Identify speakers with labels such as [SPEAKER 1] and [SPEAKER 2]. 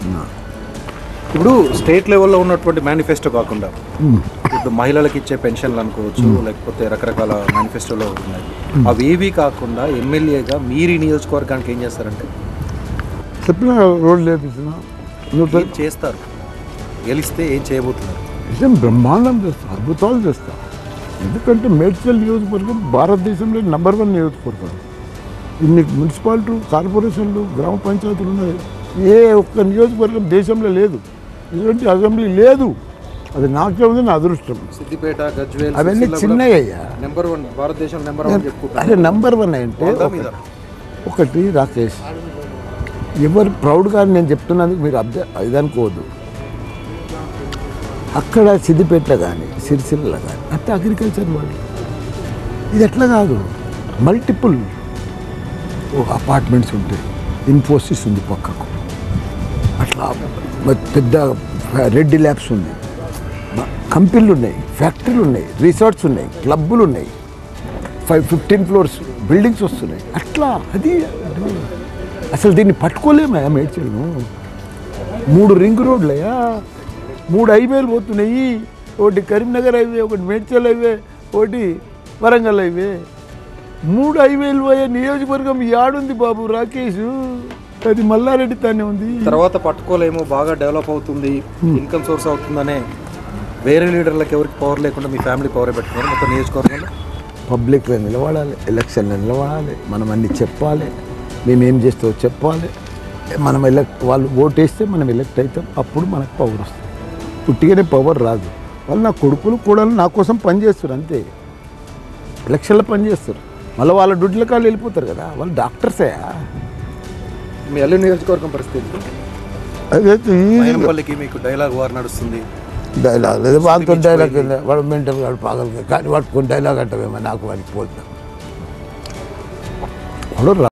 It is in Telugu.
[SPEAKER 1] చేస్తున్నా
[SPEAKER 2] ఇప్పుడు స్టేట్ లెవెల్లో ఉన్నటువంటి మేనిఫెస్టో కాకుండా ఇప్పుడు మహిళలకు ఇచ్చే పెన్షన్లు అనుకోవచ్చు లేకపోతే రకరకాల మేనిఫెస్టోలో ఉన్నాయి అవి ఏవి కాకుండా ఎమ్మెల్యేగా మీరు ఈ నియోజకవర్గానికి ఏం చేస్తారంటే
[SPEAKER 1] చెప్పిన రోడ్లు లేపిస్తున్నా నూట
[SPEAKER 2] ఏం చేస్తారు గెలిస్తే ఏం చేయబోతున్నారు
[SPEAKER 1] విషయం బ్రహ్మాండం చేస్తా అద్భుతాలు చేస్తా ఎందుకంటే మేడ్చల్ నియోజకవర్గం భారతదేశంలో నంబర్ వన్ నియోజకవర్గం ఇన్ని మున్సిపాలిటీ కార్పొరేషన్లు గ్రామ పంచాయతీలు ఉన్నాయి ఏ ఒక్క నియోజకవర్గం దేశంలో లేదు ఇటువంటి అసెంబ్లీ లేదు అది నాకే ఉంది నా అదృష్టం
[SPEAKER 2] సిద్దిపేట గజ్వేల్
[SPEAKER 1] అవన్నీ చిన్నవి అయ్యా
[SPEAKER 2] నెంబర్ వన్ భారతదేశం నెంబర్ వన్ చెప్పుకుంటారు
[SPEAKER 1] అదే నంబర్ వన్ అంటే
[SPEAKER 2] వంద
[SPEAKER 1] ఒక-
[SPEAKER 2] మీద.
[SPEAKER 1] ఒకటి రాకేష్ ఎవరు ప్రౌడ్గా నేను చెప్తున్నందుకు మీరు అబ్జ ఇదనుకోవద్దు అక్కడ సిద్దిపేటలో కానీ సిరిసిల్లలో కానీ అంత అగ్రికల్చర్ వాళ్ళు ఇది ఎట్లా కాదు మల్టిపుల్ అపార్ట్మెంట్స్ ఉంటాయి ఇన్ఫోసిస్ ఉంది పక్కకు అట్లా మ- పెద్ద రెడ్డి ల్యాబ్స్ ఉంది మ- కంపెనీలు ఉన్నాయి ఫ్యాక్టరీలు ఉన్నాయి రిసార్ట్స్ ఉన్నాయి క్లబ్బులు ఉన్నాయి ఫైవ్ ఫిఫ్టీన్ ఫ్లోర్స్ బిల్డింగ్స్ వస్తున్నాయి అట్లా అది అది. అసలు దీన్ని పట్టుకోలేమా మేడ్చల్ను మూడు రింగ్ రోడ్లయ్యా మూడు హైవేలు పోతున్నాయి ఒకటి కరీంనగర్ హైవే ఒకటి మేడ్చల్ హైవే ఒకటి వరంగల్ హైవే మూడు హైవేలు పోయే నియోజకవర్గం యాడుంది బాబు రాకేష్ అది మల్లారెడ్డి తానే ఉంది
[SPEAKER 2] తర్వాత పట్టుకోలేము బాగా డెవలప్ అవుతుంది ఇన్కమ్ సోర్స్ అవుతుందనే వేరే లీడర్లకు ఎవరికి పవర్ లేకుండా మీ ఫ్యామిలీ పవర్ పెట్టుకున్నారు మొత్తం నియోజకవర్గంలో
[SPEAKER 1] పబ్లిక్లో నిలబడాలి ఎలక్షన్లో నిలబడాలి మనం అన్ని చెప్పాలి మేమేం చేస్తామో చెప్పాలి మనం ఎలక్ట్ వాళ్ళు ఓటేస్తే మనం ఎలక్ట్ అవుతాం అప్పుడు మనకు పవర్ వస్తుంది పుట్టిగానే పవర్ రాదు వాళ్ళు నా కొడుకులు కూడా నా కోసం పనిచేస్తారు అంతే ఎలక్షన్లో పనిచేస్తారు మళ్ళీ వాళ్ళ డ్యూటీల కాళ్ళు వెళ్ళిపోతారు కదా వాళ్ళు డాక్టర్సే
[SPEAKER 2] మీ అల్లు నియోజకవర్గం పరిస్థితి
[SPEAKER 1] అదైతే ఈజీగా
[SPEAKER 2] మైనంపల్లికి మీకు డైలాగ్ వార్ నడుస్తుంది
[SPEAKER 1] డైలాగ్ లేదు వాళ్ళతో డైలాగ్ వాడు మెంటల్ వాడు పాగలు కానీ వాడు కొన్ని డైలాగ్ అంటావేమో నాకు వాడికి పోతా వాడు